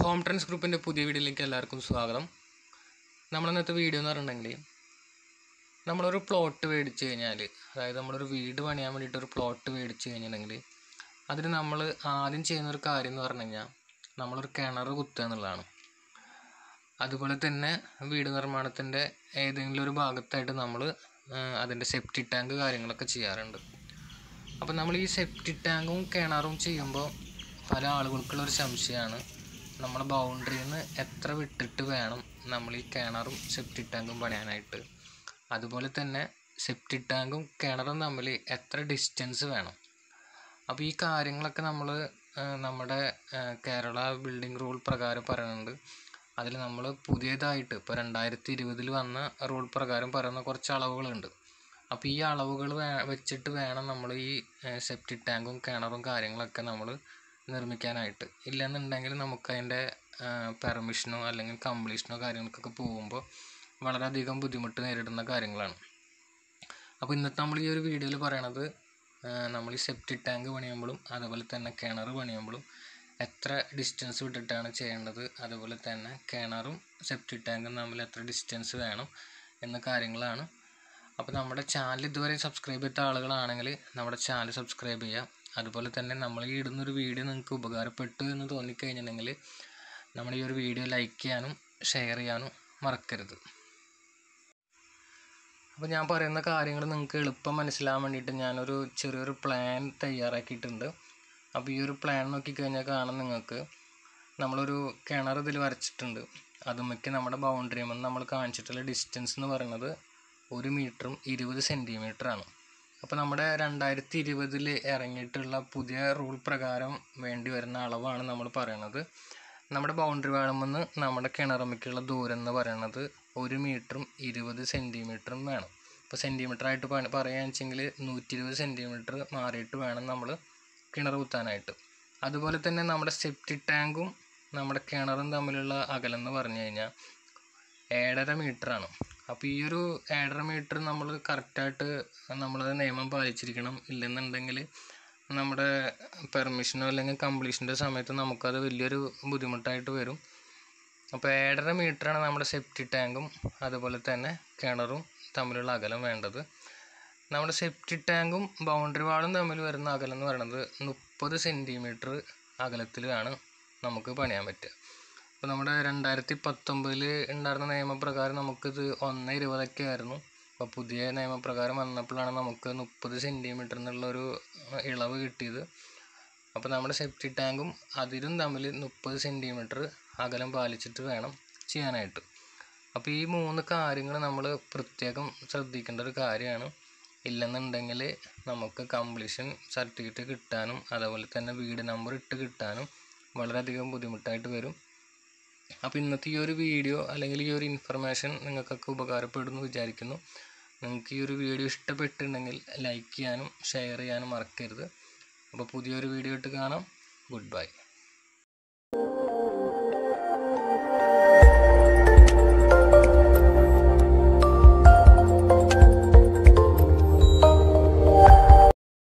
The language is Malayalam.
ഹോം ട്രെൻഡ്സ് ഗ്രൂപ്പിൻ്റെ പുതിയ വീഡിയോയിലേക്ക് എല്ലാവർക്കും സ്വാഗതം നമ്മൾ ഇന്നത്തെ വീഡിയോ എന്ന് പറഞ്ഞിട്ടുണ്ടെങ്കിൽ നമ്മളൊരു പ്ലോട്ട് മേടിച്ച് കഴിഞ്ഞാൽ അതായത് നമ്മളൊരു വീട് പണിയാൻ വേണ്ടിയിട്ട് ഒരു പ്ലോട്ട് മേടിച്ച് കഴിഞ്ഞിട്ടുണ്ടെങ്കിൽ അതിന് നമ്മൾ ആദ്യം ചെയ്യുന്ന ഒരു കാര്യം എന്ന് പറഞ്ഞു കഴിഞ്ഞാൽ നമ്മളൊരു കിണർ കുത്തുക എന്നുള്ളതാണ് അതുപോലെ തന്നെ വീട് നിർമ്മാണത്തിൻ്റെ ഏതെങ്കിലും ഒരു ഭാഗത്തായിട്ട് നമ്മൾ അതിൻ്റെ സെപ്റ്റി ടാങ്ക് കാര്യങ്ങളൊക്കെ ചെയ്യാറുണ്ട് അപ്പോൾ നമ്മൾ ഈ സെപ്റ്റി ടാങ്കും കിണറും ചെയ്യുമ്പോൾ പല ആളുകൾക്കുള്ളൊരു സംശയമാണ് നമ്മുടെ ബൗണ്ടറിയിൽ നിന്ന് എത്ര വിട്ടിട്ട് വേണം നമ്മൾ ഈ കിണറും സെപ്റ്റി ടാങ്കും പണിയാനായിട്ട് അതുപോലെ തന്നെ സെപ്റ്റി ടാങ്കും കിണറും തമ്മിൽ എത്ര ഡിസ്റ്റൻസ് വേണം അപ്പോൾ ഈ കാര്യങ്ങളൊക്കെ നമ്മൾ നമ്മുടെ ആ, കേരള ബിൽഡിംഗ് റൂൾ പ്രകാരം പറയുന്നുണ്ട് അതിൽ നമ്മൾ പുതിയതായിട്ട് ഇപ്പോൾ രണ്ടായിരത്തി ഇരുപതിൽ വന്ന റൂൾ പ്രകാരം പറയുന്ന കുറച്ച് അളവുകളുണ്ട് അപ്പോൾ ഈ അളവുകൾ വേ വെച്ചിട്ട് വേണം നമ്മൾ ഈ സെപ്റ്റി ടാങ്കും കിണറും കാര്യങ്ങളൊക്കെ നമ്മൾ നിർമ്മിക്കാനായിട്ട് ഇല്ലെന്നുണ്ടെങ്കിൽ നമുക്കതിൻ്റെ പെർമിഷനോ അല്ലെങ്കിൽ കംപ്ലീഷനോ കാര്യങ്ങൾക്കൊക്കെ പോകുമ്പോൾ വളരെയധികം ബുദ്ധിമുട്ട് നേരിടുന്ന കാര്യങ്ങളാണ് അപ്പോൾ ഇന്നത്തെ നമ്മൾ ഈ ഒരു വീഡിയോയിൽ പറയണത് നമ്മൾ ഈ സെപ്റ്റി ടാങ്ക് പണിയുമ്പോഴും അതുപോലെ തന്നെ കിണർ പണിയുമ്പോഴും എത്ര ഡിസ്റ്റൻസ് വിട്ടിട്ടാണ് ചെയ്യേണ്ടത് അതുപോലെ തന്നെ കിണറും സെപ്റ്റി ടാങ്കും തമ്മിൽ എത്ര ഡിസ്റ്റൻസ് വേണം എന്ന കാര്യങ്ങളാണ് അപ്പോൾ നമ്മുടെ ചാനൽ ഇതുവരെ സബ്സ്ക്രൈബ് ചെയ്ത ആളുകളാണെങ്കിൽ നമ്മുടെ ചാനൽ സബ്സ്ക്രൈബ് ചെയ്യുക അതുപോലെ തന്നെ നമ്മൾ ഈ ഇടുന്നൊരു വീഡിയോ നിങ്ങൾക്ക് ഉപകാരപ്പെട്ടു എന്ന് തോന്നിക്കഴിഞ്ഞിട്ടുണ്ടെങ്കിൽ നമ്മൾ ഈ ഒരു വീഡിയോ ലൈക്ക് ചെയ്യാനും ഷെയർ ചെയ്യാനും മറക്കരുത് അപ്പോൾ ഞാൻ പറയുന്ന കാര്യങ്ങൾ നിങ്ങൾക്ക് എളുപ്പം മനസ്സിലാവാൻ വേണ്ടിയിട്ട് ഞാനൊരു ചെറിയൊരു പ്ലാൻ തയ്യാറാക്കിയിട്ടുണ്ട് അപ്പോൾ ഈ ഒരു പ്ലാൻ നോക്കിക്കഴിഞ്ഞാൽ കാണാം നിങ്ങൾക്ക് നമ്മളൊരു കിണർ ഇതിൽ വരച്ചിട്ടുണ്ട് അതുമൊക്കെ നമ്മുടെ ബൗണ്ടറി നിന്ന് നമ്മൾ കാണിച്ചിട്ടുള്ള ഡിസ്റ്റൻസ് എന്ന് പറയുന്നത് ഒരു മീറ്ററും ഇരുപത് ആണ് അപ്പോൾ നമ്മുടെ രണ്ടായിരത്തി ഇരുപതിൽ ഇറങ്ങിയിട്ടുള്ള പുതിയ റൂൾ പ്രകാരം വേണ്ടി വരുന്ന അളവാണ് നമ്മൾ പറയണത് നമ്മുടെ ബൗണ്ടറി വാഴമെന്ന് നമ്മുടെ കിണറമ്മയ്ക്കുള്ള ദൂരം എന്ന് പറയുന്നത് ഒരു മീറ്ററും ഇരുപത് സെൻറ്റിമീറ്ററും വേണം ഇപ്പോൾ സെൻറ്റിമീറ്റർ ആയിട്ട് പ- പറയുകയാണെന്ന് വെച്ചെങ്കിൽ നൂറ്റി ഇരുപത് സെൻറ്റിമീറ്റർ മാറിയിട്ട് വേണം നമ്മൾ കിണർ കുത്താനായിട്ട് അതുപോലെ തന്നെ നമ്മുടെ സെപ്റ്റി ടാങ്കും നമ്മുടെ കിണറും തമ്മിലുള്ള അകലം എന്ന് പറഞ്ഞു കഴിഞ്ഞാൽ ഏഴര മീറ്ററാണ് അപ്പോൾ ഈ ഒരു ഏഴര മീറ്റർ നമ്മൾ കറക്റ്റായിട്ട് നമ്മൾ നിയമം പാലിച്ചിരിക്കണം ഇല്ലെന്നുണ്ടെങ്കിൽ നമ്മുടെ പെർമിഷനോ അല്ലെങ്കിൽ കംപ്ലീഷൻ്റെ സമയത്ത് നമുക്കത് വലിയൊരു ബുദ്ധിമുട്ടായിട്ട് വരും അപ്പോൾ ഏഴര മീറ്ററാണ് നമ്മുടെ സെപ്റ്റി ടാങ്കും അതുപോലെ തന്നെ കിണറും തമ്മിലുള്ള അകലം വേണ്ടത് നമ്മുടെ സെപ്റ്റി ടാങ്കും ബൗണ്ടറി വാളും തമ്മിൽ വരുന്ന അകലം എന്ന് പറയുന്നത് മുപ്പത് സെൻറ്റിമീറ്റർ അകലത്തിലാണ് നമുക്ക് പണിയാൻ പറ്റുക അപ്പോൾ നമ്മുടെ രണ്ടായിരത്തി പത്തൊമ്പതിൽ ഉണ്ടായിരുന്ന നിയമപ്രകാരം നമുക്കിത് ഒന്ന് ഇരുപതൊക്കെ ആയിരുന്നു അപ്പോൾ പുതിയ നിയമപ്രകാരം വന്നപ്പോഴാണ് നമുക്ക് മുപ്പത് സെൻറ്റിമീറ്റർ എന്നുള്ളൊരു അഹ്, ഇളവ് കിട്ടിയത് അപ്പോൾ നമ്മുടെ സെപ്റ്റി ടാങ്കും അതിലും തമ്മിൽ മുപ്പത് സെൻറ്റിമീറ്റർ അകലം പാലിച്ചിട്ട് വേണം ചെയ്യാനായിട്ട് അപ്പോൾ ഈ മൂന്ന് കാര്യങ്ങൾ നമ്മൾ പ്രത്യേകം ശ്രദ്ധിക്കേണ്ട ഒരു കാര്യമാണ് ഇല്ലെന്നുണ്ടെങ്കിൽ നമുക്ക് കംപ്ലീഷൻ സർട്ടിഫിക്കറ്റ് കിട്ടാനും അതുപോലെ തന്നെ വീട് നമ്പർ ഇട്ട് കിട്ടാനും വളരെയധികം ബുദ്ധിമുട്ടായിട്ട് വരും അപ്പോൾ ഇന്നത്തെ ഈ ഒരു വീഡിയോ അല്ലെങ്കിൽ ഈ ഒരു ഇൻഫർമേഷൻ നിങ്ങൾക്കൊക്കെ ഉപകാരപ്പെടുന്നു വിചാരിക്കുന്നു നിങ്ങൾക്ക് ഈ ഒരു വീഡിയോ ഇഷ്ടപ്പെട്ടിട്ടുണ്ടെങ്കിൽ ലൈക്ക് ചെയ്യാനും ഷെയർ ചെയ്യാനും മറക്കരുത് അപ്പോൾ പുതിയൊരു വീഡിയോ ഇട്ട് കാണാം ഗുഡ് ബൈ